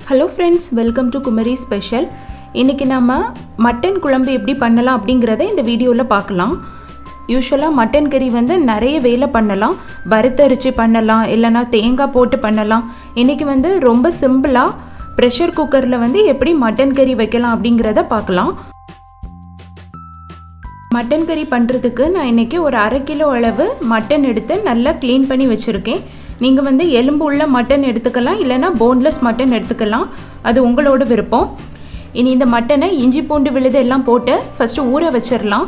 hello friends welcome to Kumari special இன்றைக்கி நம்ம mutton குழம்பு எப்படி பண்ணலாம் அப்படிங்கிறத இந்த வீடியோவில் பார்க்கலாம் யூஸ்வலாக மட்டன் கறி வந்து நிறைய வேலை பண்ணலாம் வறுத்தரிச்சு பண்ணலாம் இல்லைனா தேங்காய் போட்டு பண்ணலாம் இன்றைக்கி வந்து ரொம்ப சிம்பிளாக ப்ரெஷர் குக்கரில் வந்து எப்படி மட்டன் கறி வைக்கலாம் அப்படிங்கிறத பார்க்கலாம் மட்டன் கறி பண்ணுறதுக்கு நான் இன்றைக்கி ஒரு அரை கிலோ அளவு மட்டன் எடுத்து நல்லா க்ளீன் பண்ணி வச்சுருக்கேன் நீங்கள் வந்து எலும்பு உள்ள மட்டன் எடுத்துக்கலாம் இல்லைனா போன்லெஸ் மட்டன் எடுத்துக்கலாம் அது உங்களோட விருப்பம் இனி இந்த மட்டனை இஞ்சி பூண்டு விழுது எல்லாம் போட்டு ஃபஸ்ட்டு ஊற வச்சிடலாம்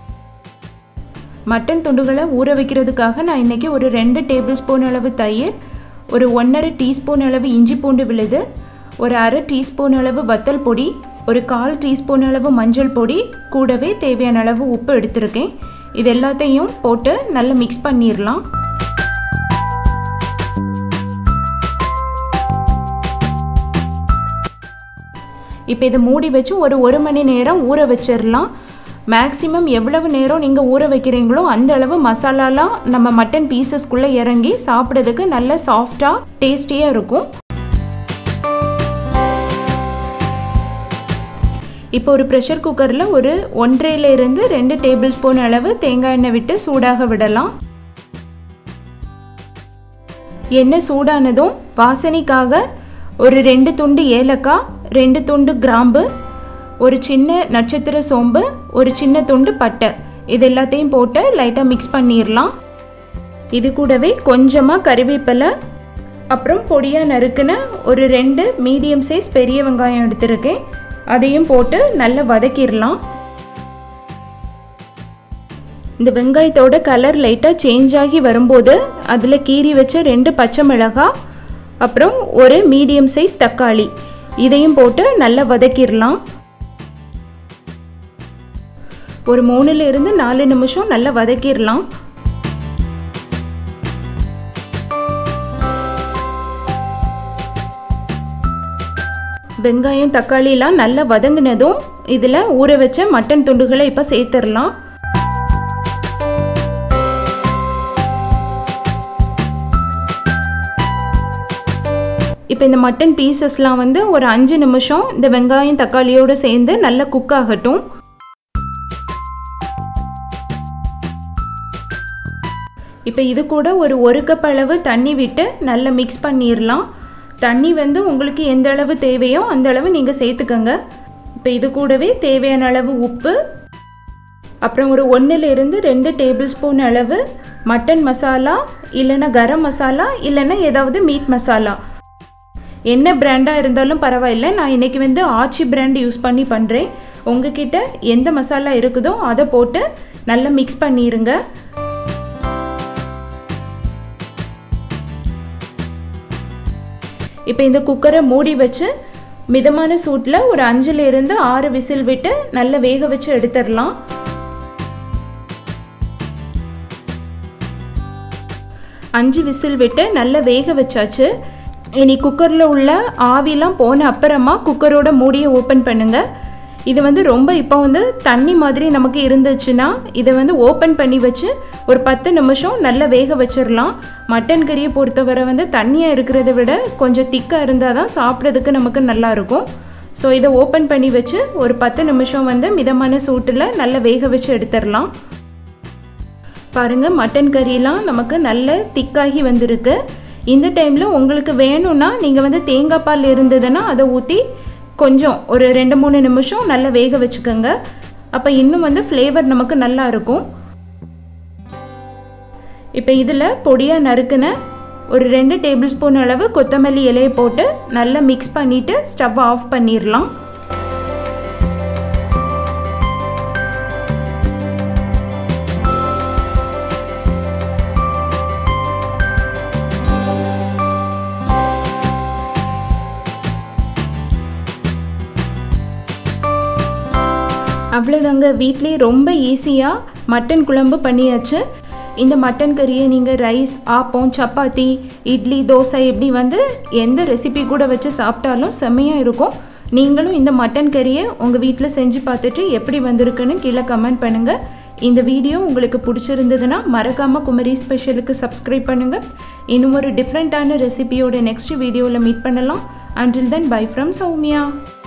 மட்டன் துண்டுகளை ஊற வைக்கிறதுக்காக நான் இன்றைக்கி ஒரு ரெண்டு டேபிள் ஸ்பூன் அளவு தயிர் ஒரு ஒன்றரை டீஸ்பூன் அளவு இஞ்சி பூண்டு விழுது ஒரு அரை டீஸ்பூன் அளவு வத்தல் பொடி ஒரு கால் டீஸ்பூன் அளவு மஞ்சள் பொடி கூடவே தேவையான அளவு உப்பு எடுத்திருக்கேன் இது எல்லாத்தையும் போட்டு நல்லா மிக்ஸ் பண்ணிடலாம் இப்போ இதை மூடி வச்சு ஒரு ஒரு மணி நேரம் ஊற வச்சிடலாம் மேக்ஸிமம் எவ்வளவு நேரம் நீங்கள் ஊற வைக்கிறீங்களோ அந்த அளவு மசாலாலாம் நம்ம மட்டன் பீசஸ்க்குள்ளே இறங்கி சாப்பிட்றதுக்கு நல்ல சாஃப்டாக டேஸ்டியாக இருக்கும் இப்போ ஒரு ப்ரெஷர் குக்கரில் ஒரு ஒன்றையிலிருந்து ரெண்டு டேபிள் ஸ்பூன் அளவு தேங்காய் எண்ணெய் விட்டு சூடாக விடலாம் எண்ணெய் சூடானதும் வாசனைக்காக ஒரு ரெண்டு துண்டு ஏலக்காய் ரெண்டு துண்டு கிராம்பு ஒரு சின்ன நட்சத்திர சோம்பு ஒரு சின்ன துண்டு பட்டை இது எல்லாத்தையும் போட்டு லைட்டாக மிக்ஸ் பண்ணிடலாம் இது கூடவே கொஞ்சமாக கறிவேப்பிலை அப்புறம் பொடியாக நறுக்குன ஒரு ரெண்டு மீடியம் சைஸ் பெரிய வெங்காயம் எடுத்திருக்கேன் அதையும் போட்டு நல்லா வதக்கிடலாம் இந்த வெங்காயத்தோட கலர் லைட்டாக சேஞ்ச் ஆகி வரும்போது அதில் கீறி வச்ச ரெண்டு பச்சை மிளகாய் அப்புறம் ஒரு மீடியம் சைஸ் தக்காளி இதையும் போட்டு நல்லா வதக்கிடலாம் ஒரு மூணுலேருந்து நாலு நிமிஷம் நல்லா வதக்கிடலாம் வெங்காயம் தக்காளிலாம் நல்லா வதங்கினதும் இதில் ஊற வச்ச மட்டன் துண்டுகளை இப்போ சேர்த்துடலாம் இப்போ இந்த மட்டன் பீசஸ்லாம் வந்து ஒரு அஞ்சு நிமிஷம் இந்த வெங்காயம் தக்காளியோடு சேர்ந்து நல்லா குக் ஆகட்டும் இப்போ இது கூட ஒரு ஒரு கப் அளவு தண்ணி விட்டு நல்லா மிக்ஸ் பண்ணிடலாம் தண்ணி வந்து உங்களுக்கு எந்த அளவு தேவையோ அந்த அளவு நீங்கள் சேர்த்துக்கோங்க இப்போ இது கூடவே தேவையான அளவு உப்பு அப்புறம் ஒரு ஒன்றுலேருந்து ரெண்டு டேபிள் ஸ்பூன் அளவு மட்டன் மசாலா இல்லைன்னா கரம் மசாலா இல்லைன்னா ஏதாவது மீட் மசாலா என்ன பிராண்டாக இருந்தாலும் பரவாயில்ல நான் இன்றைக்கி வந்து ஆச்சி பிராண்ட் யூஸ் பண்ணி பண்ணுறேன் உங்ககிட்ட எந்த மசாலா இருக்குதோ அதை போட்டு நல்லா மிக்ஸ் பண்ணிடுங்க இப்போ இந்த குக்கரை மூடி வச்சு மிதமான சூட்டில் ஒரு அஞ்சுலேருந்து ஆறு விசில் விட்டு நல்லா வேக வச்சு எடுத்துடலாம் அஞ்சு விசில் விட்டு நல்லா வேக வச்சாச்சு இனி குக்கரில் உள்ள ஆவிலாம் போன அப்புறமா குக்கரோட மூடியை ஓப்பன் பண்ணுங்கள் இது வந்து ரொம்ப இப்போ வந்து தண்ணி மாதிரி நமக்கு இருந்துச்சுன்னா இதை வந்து ஓப்பன் பண்ணி வச்சு ஒரு பத்து நிமிஷம் நல்லா வேக வச்சிடலாம் மட்டன் கறியை பொறுத்தவரை வந்து தண்ணியாக இருக்கிறத விட கொஞ்சம் திக்காக இருந்தால் தான் சாப்பிட்றதுக்கு நமக்கு நல்லாயிருக்கும் ஸோ இதை ஓப்பன் பண்ணி வச்சு ஒரு பத்து நிமிஷம் வந்து மிதமான சூட்டில் நல்லா வேக வச்சு எடுத்துடலாம் பாருங்கள் மட்டன் கறியெலாம் நமக்கு நல்ல திக்காகி வந்திருக்கு இந்த டைமில் உங்களுக்கு வேணும்னா நீங்கள் வந்து தேங்காய் பால் இருந்ததுன்னா அதை ஊற்றி கொஞ்சம் ஒரு ரெண்டு மூணு நிமிஷம் நல்லா வேக வச்சுக்கோங்க அப்போ இன்னும் வந்து ஃப்ளேவர் நமக்கு நல்லா இருக்கும் இப்போ இதில் பொடியாக நறுக்குன ஒரு ரெண்டு டேபிள் ஸ்பூன் அளவு கொத்தமல்லி இலையை போட்டு நல்லா மிக்ஸ் பண்ணிவிட்டு ஸ்டவ் ஆஃப் பண்ணிடலாம் அவ்வளோதாங்க வீட்லேயே ரொம்ப ஈஸியாக மட்டன் குழம்பு பண்ணியாச்சு இந்த மட்டன் கறியை நீங்கள் ரைஸ் ஆப்பம் சப்பாத்தி இட்லி தோசை இப்படி வந்து எந்த ரெசிபி கூட வச்சு சாப்பிட்டாலும் செம்மையாக இருக்கும் நீங்களும் இந்த மட்டன் கறியை உங்கள் வீட்டில் செஞ்சு பார்த்துட்டு எப்படி வந்திருக்குன்னு கீழே கமெண்ட் பண்ணுங்கள் இந்த வீடியோ உங்களுக்கு பிடிச்சிருந்ததுன்னா மறக்காமல் குமரி ஸ்பெஷலுக்கு சப்ஸ்கிரைப் பண்ணுங்கள் இன்னும் ஒரு டிஃப்ரெண்ட்டான ரெசிபியோட நெக்ஸ்ட் வீடியோவில் மீட் பண்ணலாம் until then bye from Soumya